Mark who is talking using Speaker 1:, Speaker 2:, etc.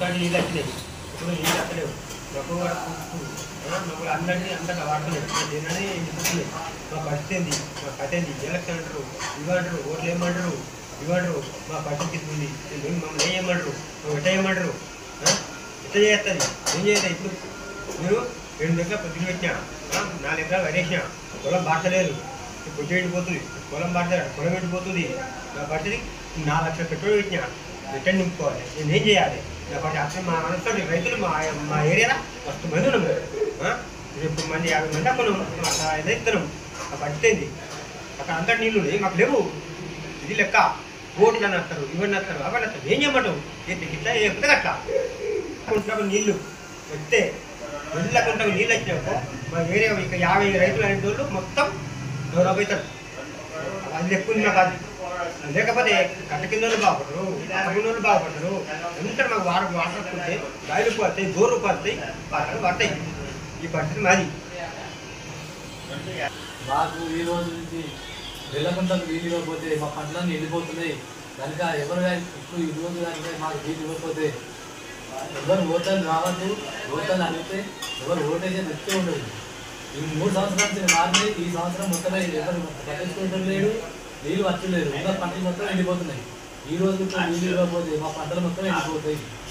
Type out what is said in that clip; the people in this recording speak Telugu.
Speaker 1: ఒక్కటి నీళ్ళు వచ్చినాయి ఇప్పుడు నీళ్ళు వస్తలేవు మాకు కూడా కూర్చుంది మాకు అందరినీ అంతగా వాడుతున్నాయి జనాన్ని ఎండిపోతున్నాయి మా పరిస్థితి ఏంది మా కథ ఏంది ఎలక్షన్ అంటారు ఇవ్వంటారు ఓట్లు ఏమంటారు ఇవ్వంటారు మా పరిస్థితి ఉంది మేము మమ్మల్ని ఏం చేయమంటారు మేము ఎట్లా చేయమంటారు ఆ? ఎట్లా చేస్తుంది ఏం చేయాలి ఇప్పుడు మీరు రెండు దగ్గర పొద్దున పెట్టినా ఆ? నాలుగు ఎకరాలు వరేసిన పొలం బాటలేదు పొద్దు ఎండిపోతుంది పొలం బాటలేదు పొలం ఎండిపోతుంది నా పరిస్థితి నాలుగు లక్షల పెట్రోల్ పెట్టినా రిటర్న్ నింపుకోవాలి నేను ఏం చేయాలి నా పరిస్థితి అసలు మా మనసులో రైతులు మా మా ఏరియాలో మస్తు మంది ఉన్నాము ఆ? ఇప్పుడు మంది యాభై మంది అక్కడ ఇద్దరం ఆ పరిస్థితి ఏంది అక్కడ అంతా నీళ్ళు ఉన్నాయి మాకు లేవు ఇది లెక్క ఓట్లు అని వస్తారు ఇవన్నీ వస్తారు అవన్నీ వస్తారు ఏం చేయమంటావు ఏంటి ఇట్లా చెప్తే అట్లా కుంటకు నీళ్లు వస్తే వెళ్ళ కుంటకు నీళ్ళు వచ్చినాక మా ఏరియా ఇక యాభై రైతులు అనే వాళ్ళు మొత్తం డెవలప్ అవుతారు అది ఎక్కువ ఉంది మాకు అది లేకపోతే కట్ట కింద వాళ్ళు బాగుపడరు పగిన వాళ్ళు బాగుపడరు ఎంత మాకు వాటర్ వాటర్ వస్తుంటే గాయలు పడతాయి బోర్లు పడతాయి పాటలు పడతాయి ఈ పరిస్థితి మాది
Speaker 2: మాకు ఈ రోజు నుంచి వెళ్ళకుంటాకు వీలు ఇవ్వకపోతే మా పంటలన్నీ వెళ్ళిపోతున్నాయి కనుక ఎవరు కానీ ఇప్పుడు ఈ రోజు కనుక మాకు వీలు ఇవ్వకపోతే ఎవరు ఓటర్లు రావద్దు ఓటర్లు అడిగితే ఎవరు ఓటేసే వ్యక్తి ఉండదు ఈ మూడు సంవత్సరాల నుంచి మారినాయి ఈ సంవత్సరం మొత్తం ఎవరు పట్టించుకుంటారు లేడు నీళ్ళు వచ్చలేరు ఉన్న పంటలు మొత్తం వెళ్ళిపోతున్నాయి ఈ రోజు ఇప్పుడు నీళ్ళు ఇవ్వకపోతే మా పంటలు మొత్తం వెళ్ళిపోతాయి